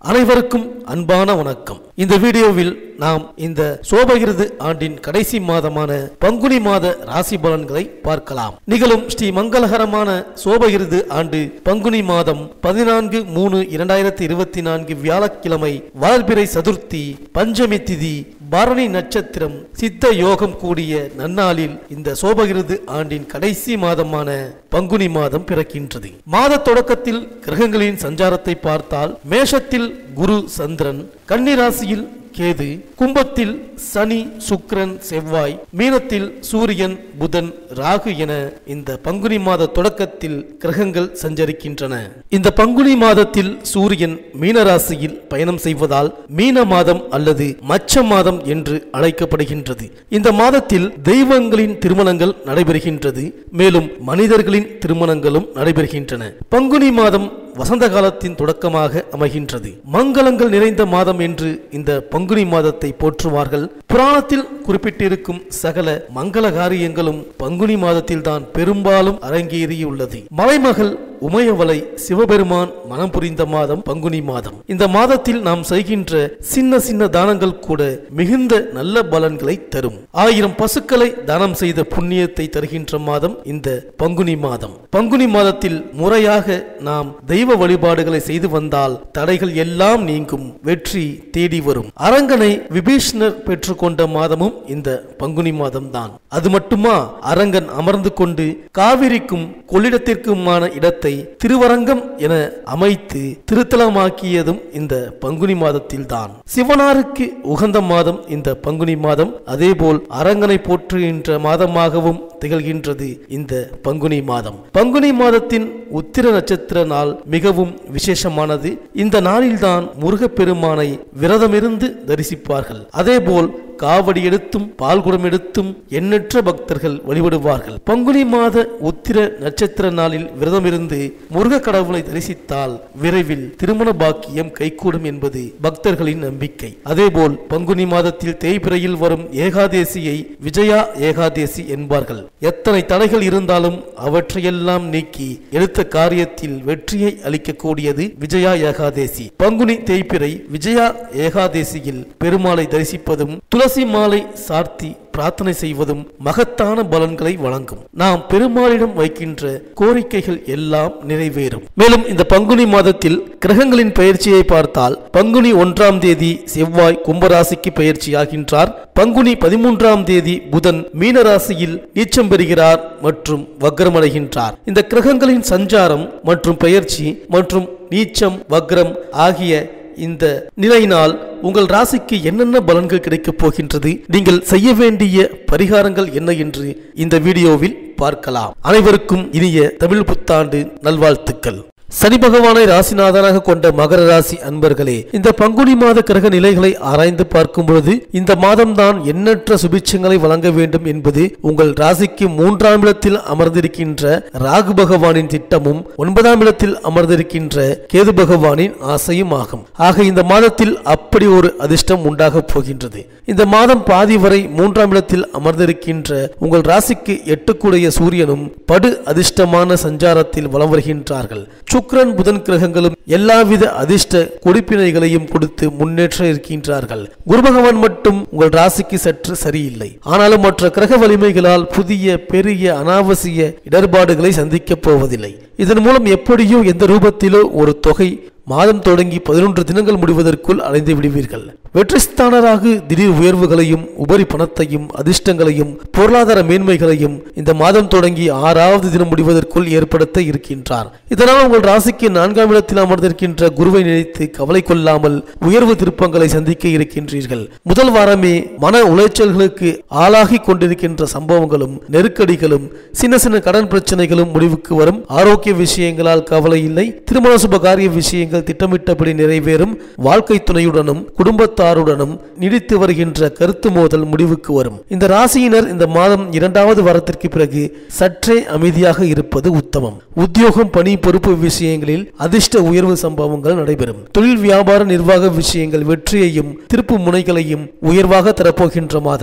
அனைவருக்கும் அன்பான வணக்கம் இந்த வீடியோவில் நாம் இந்த சோபகிருது ஆண்டின் கடைசி மாதமான பங்குனி மாத ராசி பலன்களை பார்க்கலாம் நிகழும் ஸ்ரீ மங்களகரமான சோபகிருது ஆண்டு பங்குனி மாதம் பதினான்கு மூணு இரண்டாயிரத்தி இருபத்தி நான்கு வியாழக்கிழமை வளர்பிறை சதுர்த்தி பஞ்சமி திதி பரணி நட்சத்திரம் சித்த யோகம் கூடிய நன்னாளில் இந்த சோபகிருது ஆண்டின் கடைசி மாதமான பங்குனி மாதம் பிறக்கின்றது மாத தொடக்கத்தில் கிரகங்களின் சஞ்சாரத்தை பார்த்தால் மேஷத்தில் குரு சந்திரன் கன்னிராசியில் கேது கும்பத்தில் சனி சுக்கிரன் செவ்வாய் மீனத்தில் சூரியன் புதன் ராகு என இந்த பங்குனி மாத தொடக்கத்தில் கிரகங்கள் சஞ்சரிக்கின்றன இந்த பங்குனி மாதத்தில் சூரியன் மீனராசியில் பயணம் செய்வதால் மீன மாதம் அல்லது மச்ச மாதம் என்று அழைக்கப்படுகின்றது இந்த மாதத்தில் தெய்வங்களின் திருமணங்கள் நடைபெறுகின்றது மேலும் மனிதர்களின் திருமணங்களும் நடைபெறுகின்றன பங்குனி மாதம் வசந்த காலத்தின் தொடக்கமாக அமைகின்றது மங்களங்கள் நிறைந்த மாதம் என்று இந்த பங்குனி மாதத்தை போற்றுவார்கள் புராணத்தில் குறிப்பிட்டிருக்கும் சகல மங்கள காரியங்களும் பங்குனி மாதத்தில் தான் பெரும்பாலும் அரங்கேறியுள்ளது மலைமகள் உமையவளை சிவபெருமான் மனம் புரிந்த மாதம் பங்குனி மாதம் இந்த மாதத்தில் நாம் செய்கின்ற சின்ன சின்ன தானங்கள் கூட மிகுந்த நல்ல பலன்களை தரும் ஆயிரம் பசுக்களை தானம் செய்த புண்ணியத்தை தருகின்ற மாதம் இந்த பங்குனி மாதம் பங்குனி மாதத்தில் முறையாக நாம் தெய்வ வழிபாடுகளை செய்து வந்தால் தடைகள் எல்லாம் நீங்கும் வெற்றி தேடி வரும் அரங்கனை விபீஷ்ணர் பெற்றுக்கொண்ட மாதமும் இந்த பங்குனி மாதம் தான் அது மட்டுமா அரங்கன் அமர்ந்து கொண்டு காவிரிக்கும் கொள்ளிடத்திற்குமான இடத்தை திருவரங்கம் என அமைத்து திருத்தலமாக்கியதும் இந்த பங்குனி மாதத்தில் தான் சிவனாருக்கு உகந்த மாதம் இந்த பங்குனி மாதம் அதேபோல் அரங்கனை போற்றுகின்ற மாதமாகவும் திகழ்கின்றது இந்த பங்குனி மாதம் பங்குனி மாதத்தின் உத்திர நட்சத்திர நாள் மிகவும் விசேஷமானது இந்த நாளில்தான் முருகப்பெருமானை விரதமிருந்து தரிசிப்பார்கள் அதேபோல் காவடி எடுத்தும் பால்குடம் எடுத்தும் எண்ணற்ற பக்தர்கள் வழிபடுவார்கள் பங்குனி மாத உத்திர நட்சத்திர நாளில் விரதமிருந்து முருக கடவுளை தரிசித்தால் விரைவில் திருமண பாக்கியம் கைகூடும் என்பது பக்தர்களின் நம்பிக்கை அதேபோல் பங்குனி மாதத்தில் தேய்பிரையில் வரும் ஏகாதேசியை விஜயா ஏகாதேசி என்பார்கள் எத்தனை தடைகள் இருந்தாலும் அவற்றையெல்லாம் நீக்கி எடுத்த காரியத்தில் வெற்றியை அளிக்கக்கூடியது விஜயா ஏகாதேசி பங்குனி தேய்பிரை விஜயா ஏகாதேசியில் பெருமாளை தரிசிப்பதும் துளசி மாலை சார்த்தி பிரார்த்தனை செய்வதும் மகத்தான பலன்களை வழங்கும் நாம் பெருமாளிடம் வைக்கின்ற கோரிக்கைகள் எல்லாம் நிறைவேறும் மேலும் இந்த பங்குனி மாதத்தில் கிரகங்களின் பயிற்சியை பார்த்தால் பங்குனி ஒன்றாம் தேதி செவ்வாய் கும்பராசிக்கு பயிற்சியாகின்றார் பங்குனி பதிமூன்றாம் தேதி புதன் மீனராசியில் நீச்சம் பெறுகிறார் மற்றும் வக்ரமடைகின்றார் இந்த கிரகங்களின் சஞ்சாரம் மற்றும் பயிற்சி மற்றும் நீச்சம் வக்ரம் ஆகிய இந்த நிலையினால் உங்கள் ராசிக்கு என்னென்ன பலன்கள் கிடைக்கப் போகின்றது நீங்கள் செய்ய வேண்டிய பரிகாரங்கள் என்ன என்று இந்த வீடியோவில் பார்க்கலாம் அனைவருக்கும் இனிய தமிழ் புத்தாண்டு நல்வாழ்த்துக்கள் சனி பகவானை ராசிநாதனாக கொண்ட மகர ராசி அன்பர்களே இந்த பங்குனி மாத கிரக நிலைகளை ஆராய்ந்து பார்க்கும் பொழுது இந்த மாதம்தான் எண்ணற்ற சுபிட்சங்களை வழங்க வேண்டும் என்பது உங்கள் ராசிக்கு மூன்றாம் இடத்தில் அமர்ந்திருக்கின்ற ராகு பகவானின் திட்டமும் ஒன்பதாம் இடத்தில் அமர்ந்திருக்கின்ற கேது பகவானின் ஆசையும் ஆகும் ஆக இந்த மாதத்தில் அப்படி ஒரு அதிர்ஷ்டம் உண்டாக போகின்றது இந்த மாதம் பாதி வரை மூன்றாம் இடத்தில் அமர்ந்திருக்கின்ற உங்கள் ராசிக்கு எட்டுக்குடைய சூரியனும் படு அதிர்ஷ்டமான சஞ்சாரத்தில் வலம் வருகின்றார்கள் சுக்கிரன் புதன் கிரகங்களும் எல்லாவித அதிர்ஷ்ட கொடுப்பினைகளையும் கொடுத்து முன்னேற்ற இருக்கின்றார்கள் குரு பகவான் மட்டும் உங்கள் ராசிக்கு சற்று சரியில்லை ஆனாலும் மற்ற கிரக வலிமைகளால் புதிய பெரிய அனாவசிய இடர்பாடுகளை சந்திக்கப் போவதில்லை இதன் மூலம் எப்படியோ எந்த ரூபத்திலோ ஒரு தொகை மாதம் தொடங்கி பதினொன்று தினங்கள் முடிவதற்குள் அடைந்து விடுவீர்கள் வெற்றிஸ்தானராக திடீர் உயர்வுகளையும் உபரி பணத்தையும் அதிர்ஷ்டங்களையும் பொருளாதார மேன்மைகளையும் இந்த மாதம் தொடங்கி ஆறாவது தினம் முடிவதற்குள் ஏற்படுத்த இருக்கின்றார் இதனால் உங்கள் ராசிக்கு நான்காம் இடத்தில் அமர்ந்திருக்கின்ற குருவை நினைத்து கவலை கொள்ளாமல் உயர்வு திருப்பங்களை சந்திக்க இருக்கின்றீர்கள் முதல் வாரமே மன உளைச்சல்களுக்கு ஆளாகி கொண்டிருக்கின்ற சம்பவங்களும் நெருக்கடிகளும் சின்ன சின்ன கடன் பிரச்சனைகளும் முடிவுக்கு வரும் ஆரோக்கிய விஷயங்களால் கவலை இல்லை திருமண சுபகாரிய விஷயங்கள் திட்டமிட்டபடி நிறைவேறும் வாழ்க்கை துணையுடனும் குடும்பத்தாருடனும் நீடித்து வருகின்ற கருத்து மோதல் முடிவுக்கு வரும் இந்த ராசியினர் இந்த மாதம் இரண்டாவது வாரத்திற்கு பிறகு சற்றே அமைதியாக இருப்பது உத்தமம் உத்தியோகம் பணி பொறுப்பு விஷயங்களில் அதிர்ஷ்ட உயர்வு சம்பவங்கள் நடைபெறும் தொழில் வியாபார நிர்வாக விஷயங்கள் வெற்றியையும் திருப்பு முனைகளையும் உயர்வாக தரப்போகின்ற மாதம்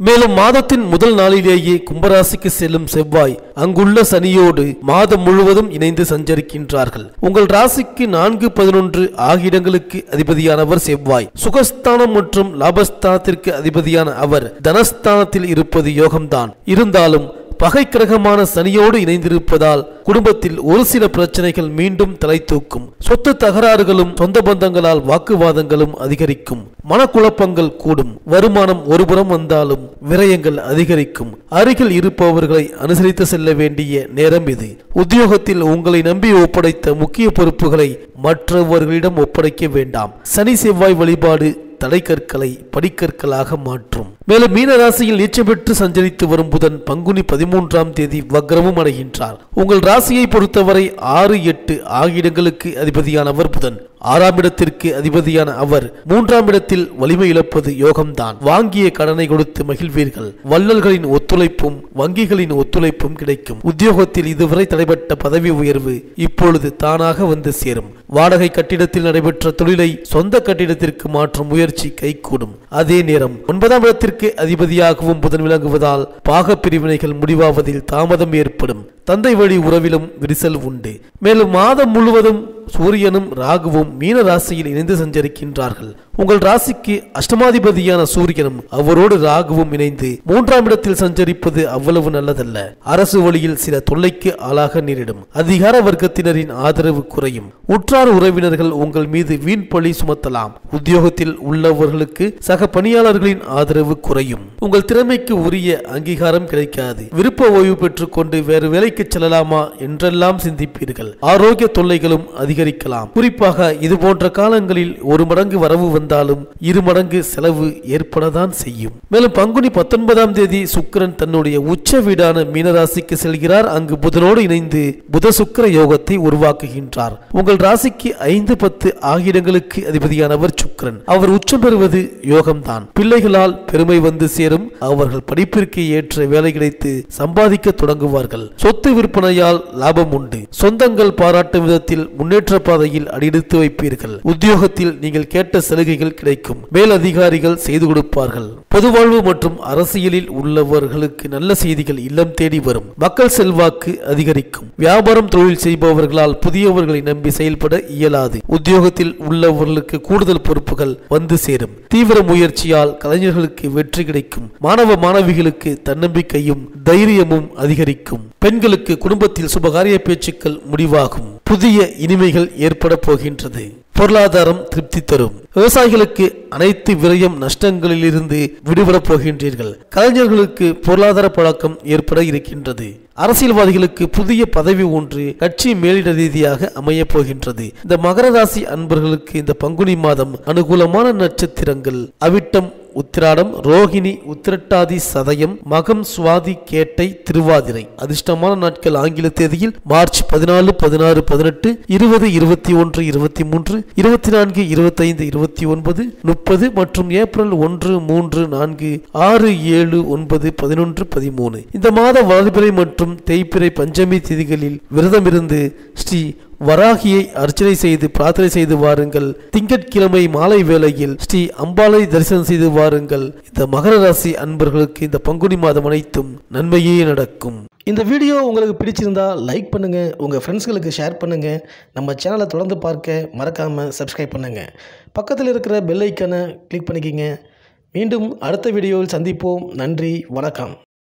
மேலும் மாதத்தின் முதல் நாளிலேயே கும்பராசிக்கு செல்லும் செவ்வாய் அங்குள்ள சனியோடு மாதம் முழுவதும் இணைந்து சஞ்சரிக்கின்றார்கள் உங்கள் ராசிக்கு நான்கு பதினொன்று ஆகிய இடங்களுக்கு அதிபதியானவர் செவ்வாய் சுகஸ்தானம் மற்றும் லாபஸ்தானத்திற்கு அதிபதியான அவர் தனஸ்தானத்தில் இருப்பது யோகம்தான் இருந்தாலும் பகை கிரகமான சனியோடு இணைந்திருப்பதால் குடும்பத்தில் ஒரு சில பிரச்சனைகள் மீண்டும் தலை தூக்கும் சொத்து தகராறுகளும் சொந்த பந்தங்களால் வாக்குவாதங்களும் அதிகரிக்கும் மனக்குழப்பங்கள் கூடும் வருமானம் ஒருபுறம் வந்தாலும் விரயங்கள் அதிகரிக்கும் அருகில் இருப்பவர்களை அனுசரித்து செல்ல வேண்டிய நேரம் இது உத்தியோகத்தில் உங்களை நம்பி ஒப்படைத்த முக்கிய பொறுப்புகளை மற்றவர்களிடம் ஒப்படைக்க வேண்டாம் சனி செவ்வாய் வழிபாடு தடைக்கற்களை படிக்கற்களாக மாற்றும் மேலும் மீன ராசியில் நீச்சம் பெற்று சஞ்சரித்து வரும் புதன் பங்குனி பதிமூன்றாம் தேதி வக்ரமும் அடைகின்றார் உங்கள் ராசியை பொறுத்தவரை ஆறு எட்டு ஆகிய இடங்களுக்கு அதிபதியானவர் புதன் ஆறாம் இடத்திற்கு அதிபதியான அவர் மூன்றாம் இடத்தில் வலிமை இழப்பது யோகம்தான் வாங்கிய கடனை கொடுத்து மகிழ்வீர்கள் வள்ளல்களின் ஒத்துழைப்பும் வங்கிகளின் ஒத்துழைப்பும் கிடைக்கும் உத்தியோகத்தில் இதுவரை தடைபட்ட பதவி உயர்வு இப்பொழுது தானாக வந்து சேரும் வாடகை கட்டிடத்தில் நடைபெற்ற தொழிலை சொந்த கட்டிடத்திற்கு மாற்றும் முயற்சி கைகூடும் அதே நேரம் ஒன்பதாம் இடத்திற்கு அதிபதியாகவும் புதன் விளங்குவதால் பாக பிரிவினைகள் முடிவாவதில் தாமதம் ஏற்படும் தந்தை வழி உறவிலும் விரிசல் உண்டு மேலும் மாதம் முழுவதும் சூரியனும் ராகுவும் மீன ராசியில் இணைந்து சஞ்சரிக்கின்றார்கள் உங்கள் ராசிக்கு அஷ்டமாதிபதியான சூரியனும் அவரோடு ராகுவும் இணைந்து மூன்றாம் இடத்தில் சஞ்சரிப்பது அவ்வளவு நல்லதல்ல அரசு வழியில் சில தொல்லைக்கு ஆளாக நேரிடும் அதிகார வர்க்கத்தினரின் ஆதரவு குறையும் உற்றார் உறவினர்கள் உங்கள் மீது வீண் பழி சுமத்தலாம் உத்தியோகத்தில் உள்ளவர்களுக்கு சக பணியாளர்களின் ஆதரவு குறையும் உங்கள் திறமைக்கு உரிய அங்கீகாரம் கிடைக்காது விருப்ப ஓய்வு பெற்றுக்கொண்டு வேறு வேலைக்கு செல்லலாமா என்றெல்லாம் சிந்திப்பீர்கள் ஆரோக்கிய தொல்லைகளும் அதிகரிக்கலாம் குறிப்பாக இது போன்ற காலங்களில் ஒரு மடங்கு வரவு வந்தாலும் இரு மடங்கு செலவு ஏற்படத்தான் செய்யும் மேலும் பங்குனி பத்தொன்பதாம் தேதி சுக்கிரன் தன்னுடைய உச்ச வீடான மீனராசிக்கு செல்கிறார் அங்கு புதனோடு இணைந்து புத சுக்கிர யோகத்தை உருவாக்குகின்றார் உங்கள் ராசிக்கு ஐந்து பத்து ஆகிய இடங்களுக்கு அதிபதியானவர் சுக்கிரன் அவர் உச்சம் பெறுவது யோகம்தான் பிள்ளைகளால் பெருமை வந்து சேரும் அவர்கள் படிப்பிற்கு ஏற்ற வேலை கிடைத்து சம்பாதிக்க தொடங்குவார்கள் சொத்து விற்பனையால் லாபம் உண்டு சொந்தங்கள் பாராட்டும் விதத்தில் முன்னேற்ற பாதையில் அடியெடுத்து வைப்பீர்கள் உத்தியோகத்தில் நீங்கள் கேட்ட சலுகைகள் கிடைக்கும் மேல் அதிகாரிகள் செய்து கொடுப்பார்கள் பொதுவாழ்வு மற்றும் அரசியலில் உள்ளவர்களுக்கு நல்ல செய்திகள் இல்லம் தேடி வரும் மக்கள் செல்வாக்கு அதிகரிக்கும் வியாபாரம் தொழில் செய்பவர்களால் புதியவர்களை நம்பி செயல்பட இயலாது உத்தியோகத்தில் உள்ளவர்களுக்கு கூடுதல் பொறுப்புகள் வந்து சேரும் தீவிர முயற்சியால் கலைஞர்களுக்கு வெற்றி கிடைக்கும் மாணவ மாணவிகளுக்கு தன்னம்பிக்கையும் தைரியமும் அதிகரிக்கும் பெண்களுக்கு குடும்பத்தில் சுபகாரிய பேச்சுக்கள் முடிவாகும் புதிய இனிமைகள் ஏற்பட போகின்றது பொருளாதாரம் திருப்தி தரும் விவசாயிகளுக்கு அனைத்து விரயம் நஷ்டங்களிலிருந்து விடுபடப் போகின்றீர்கள் கலைஞர்களுக்கு பொருளாதார பழக்கம் ஏற்பட இருக்கின்றது அரசியல்வாதிகளுக்கு புதிய பதவி ஒன்று கட்சி மேலிட ரீதியாக அமையப் போகின்றது இந்த மகர ராசி அன்பர்களுக்கு இந்த பங்குனி மாதம் அனுகூலமான நட்சத்திரங்கள் அவிட்டம் உத்திராடம் ரோகிணி உத்திரட்டாதி சதயம் மகம் சுவாதி கேட்டை திருவாதிரை அதிர்ஷ்டமான நாட்கள் ஆங்கில தேதியில் மார்ச் பதினாலு பதினாறு பதினெட்டு இருபது இருபத்தி ஒன்று இருபத்தி மூன்று இருபத்தி நான்கு இருபத்தைந்து இருபத்தி ஒன்பது முப்பது மற்றும் ஏப்ரல் ஒன்று மூன்று நான்கு ஆறு ஏழு ஒன்பது பதினொன்று பதிமூணு இந்த மாத வளர்பிறை மற்றும் தேய்பிறை பஞ்சமி திதிகளில் விரதமிருந்து ஸ்ரீ வராகியை அர்ச்சனை செய்து பிரார்த்தனை செய்து வாருங்கள் திங்கட்கிழமை மாலை வேளையில் ஸ்ரீ அம்பாளை தரிசனம் செய்து வாருங்கள் இந்த மகர ராசி அன்பர்களுக்கு இந்த பங்குனி மாதம் அனைத்தும் நன்மையே நடக்கும் இந்த வீடியோ உங்களுக்கு பிடிச்சிருந்தா லைக் பண்ணுங்க உங்க ஃப்ரெண்ட்ஸ்களுக்கு ஷேர் பண்ணுங்க நம்ம சேனலை தொடர்ந்து பார்க்க மறக்காம சப்ஸ்கிரைப் பண்ணுங்க பக்கத்தில் இருக்கிற பெல் ஐக்கானை கிளிக் பண்ணிக்கிங்க மீண்டும் அடுத்த வீடியோவில் சந்திப்போம் நன்றி வணக்கம்